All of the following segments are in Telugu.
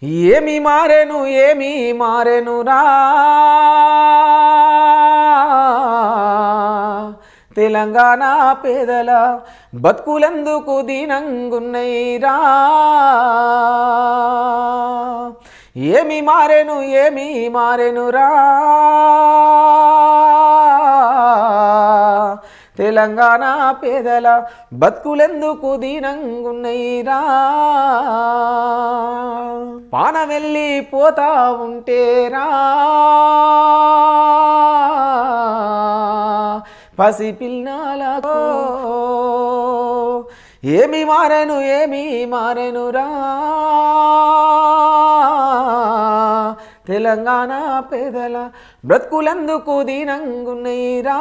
ఏమి మారెను ఏమి మారెనురా తెలంగాణ పేదల బతుకులందుకు దీనంగున్నైరా ఏమి మారెను ఏమి మారెనురా తెలంగాణ పేదల బతుకులెందుకు దీనంగున్నైరా పాన వెళ్ళి పోతా ఉంటేరా పసి పిల్లలకు ఏమి మారెను ఏమి మారెనురా తెలంగాణ పేదల బ్రతుకులందుకు దీనంగున్నైరా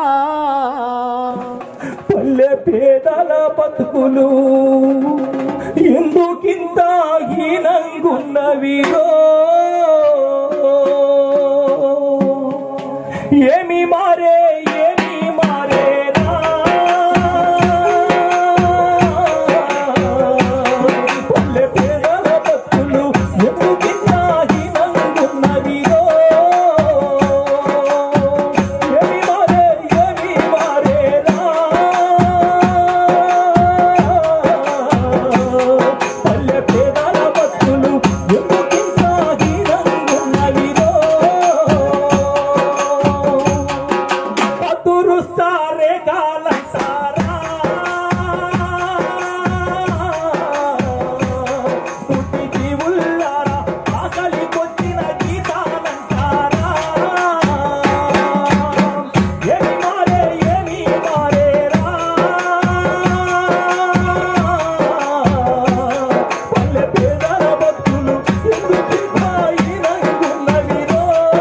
పల్లె పేదల బతుకులు ఎందుకింత హీనంగున్నవిరో ఏమి మారే ఏమి మారేనా పల్లె పేదల బతుకులు ఎందుకింత హీనంగున్నవిరో ఏమి మారే ఏమి మారేనా పల్లె పేదల బతుకులు ఎందుకింత హీనంగున్నవిరో పతురు సారే కాల సారా పుట్టి జీవుల్లారా ఆకలి కొట్టిన గీతాలంటారా ఏమి మారే ఏమి మారేరా పల్లె పేదల బతుకులు ఎందుకింత హీనంగున్నవిరో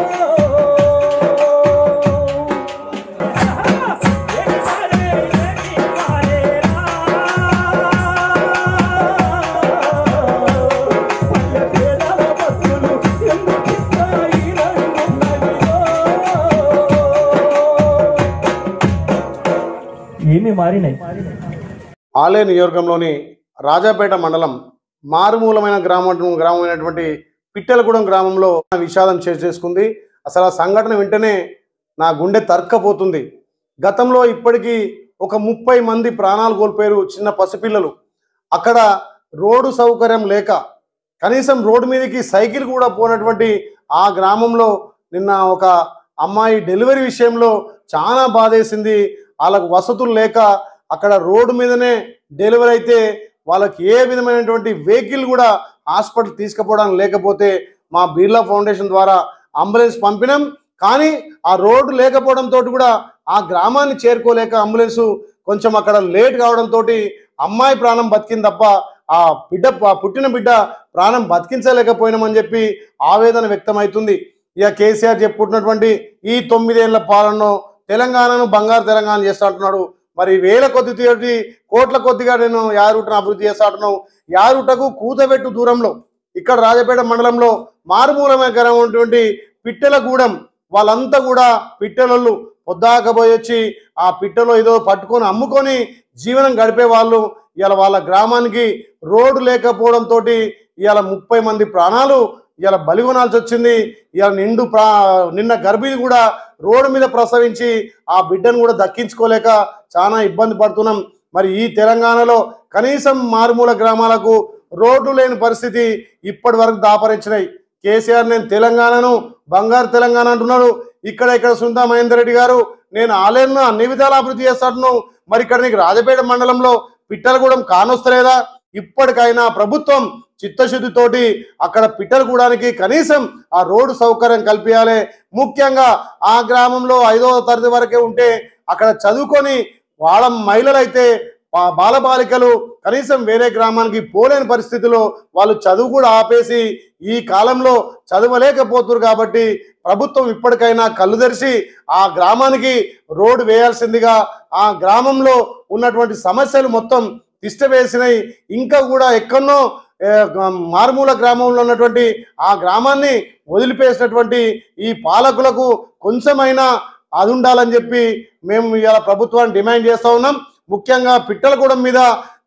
ఏమి మారినాయి ఆలే నియోజకంలోని రాజాపేట మండలం మారుమూలమైన గ్రామం గ్రామమైనటువంటి పిట్టలగూడెం గ్రామంలో విషాదం చే- చేసుకుంది అసలు ఆ సంఘటన వెంటనే నా గుండె తర్కపోతుంది గతంలో ఇప్పటికీ ఒక ముప్పై మంది ప్రాణాలు కోల్పోయారు చిన్న పసిపిల్లలు అక్కడ రోడ్డు సౌకర్యం లేక కనీసం రోడ్డు మీదకి సైకిల్ కూడా పోనటువంటి ఆ గ్రామంలో నిన్న ఒక అమ్మాయి డెలివరీ విషయంలో చాలా బాధేసింది వాళ్ళకు వసతులు లేక అక్కడ రోడ్డు మీదనే డెలివరీ అయితే వాళ్ళకి ఏ విధమైనటువంటి వెహికల్ కూడా హాస్పిటల్ తీసుకుపోవడానికి లేకపోతే మా బిర్లా ఫౌండేషన్ ద్వారా అంబులెన్స్ పంపినాం కానీ ఆ రోడ్డు లేకపోవడంతో కూడా ఆ గ్రామాన్ని చేరుకోలేక అంబులెన్స్ కొంచెం అక్కడ లేట్ కావడంతో అమ్మాయి ప్రాణం బతికింది తప్ప ఆ బిడ్డ ఆ పుట్టిన బిడ్డ ప్రాణం బతికించలేకపోయినామని చెప్పి ఆవేదన వ్యక్తమవుతుంది ఇక కేసీఆర్ చెప్పుకుంటున్నటువంటి ఈ తొమ్మిదేళ్ల పాలనలో తెలంగాణను బంగారు తెలంగాణ చేస్తా అంటున్నాడు మరి వేల కొద్ది తోటి కోట్ల కొద్దిగా నేను యారుటను అభివృద్ధి చేస్తా అంటున్నావు యారుటకు కూతబెట్టు దూరంలో ఇక్కడ రాజపేట మండలంలో మారుమూలమైన గ్రామం ఉన్నటువంటి పిట్టెలగూడెం వాళ్ళంతా కూడా పిట్టెలళ్ళు పొద్దాకపోయి వచ్చి ఆ పిట్టలో ఏదో పట్టుకొని అమ్ముకొని జీవనం గడిపే వాళ్ళు ఇవాళ వాళ్ళ గ్రామానికి రోడ్డు లేకపోవడంతో ఇవాళ ముప్పై మంది ప్రాణాలు ఇవాళ బలిగొనాల్సి వచ్చింది ఇవాళ నిండు ప్రా నిన్న గర్భిణి కూడా రోడ్డు మీద ప్రసవించి ఆ బిడ్డను కూడా దక్కించుకోలేక చాలా ఇబ్బంది పడుతున్నాం మరి ఈ తెలంగాణలో కనీసం మారుమూల గ్రామాలకు రోడ్లు లేని పరిస్థితి ఇప్పటి వరకు దాపరించినాయి కేసీఆర్ నేను తెలంగాణను బంగారు తెలంగాణ అంటున్నాడు ఇక్కడ ఇక్కడ సుందా మహేందర్ రెడ్డి గారు నేను ఆలయను అన్ని విధాలు అభివృద్ధి చేస్తాను మరి ఇక్కడ నీకు రాజపేట మండలంలో పిట్టలగూడెం కానొస్తలేదా ఇప్పటికైనా ప్రభుత్వం చిత్తశుద్ధితోటి అక్కడ పిట్టలగూడానికి కనీసం ఆ రోడ్డు సౌకర్యం కల్పించాలి ముఖ్యంగా ఆ గ్రామంలో ఐదవ తరగతి వరకే ఉంటే అక్కడ చదువుకొని వాళ్ళ మహిళలైతే బా- బాలబాలికలు కనీసం వేరే గ్రామానికి పోలేని పరిస్థితిలో వాళ్ళు చదువు కూడా ఆపేసి ఈ కాలంలో చదవలేకపోతున్నారు కాబట్టి ప్రభుత్వం ఇప్పటికైనా కళ్ళు తెరిచి ఆ గ్రామానికి రోడ్డు వేయాల్సిందిగా ఆ గ్రామంలో ఉన్నటువంటి సమస్యలు మొత్తం తిష్టవేసినాయి ఇంకా కూడా ఎక్కడనో ఏ, గ- మారుమూల గ్రామంలో ఉన్నటువంటి ఆ గ్రామాన్ని వదిలిపేసినటువంటి ఈ పాలకులకు కొంచెమైనా అది ఉండాలని చెప్పి మేము ఇవాళ ప్రభుత్వాన్ని డిమాండ్ చేస్తా ఉన్నాం ముఖ్యంగా పిట్టలగూడెం మీద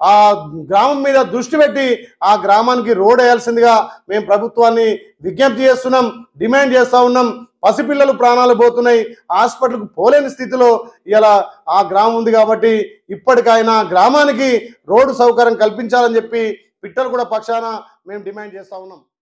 ఆ గ్రామం మీద దృష్టి పెట్టి ఆ గ్రామానికి రోడ్ వేయాల్సిందిగా మేము ప్రభుత్వాన్ని విజ్ఞప్తి చేస్తున్నాం డిమాండ్ చేస్తా ఉన్నాం పసిపిల్లలు ప్రాణాలు పోతున్నాయి హాస్పిటల్కు పోలేని స్థితిలో ఇలా ఆ గ్రామం ఉంది కాబట్టి ఇప్పటికైనా గ్రామానికి రోడ్డు సౌకర్యం కల్పించాలని చెప్పి పిట్టలు కూడా పక్షాన మేము డిమాండ్ చేస్తా ఉన్నాం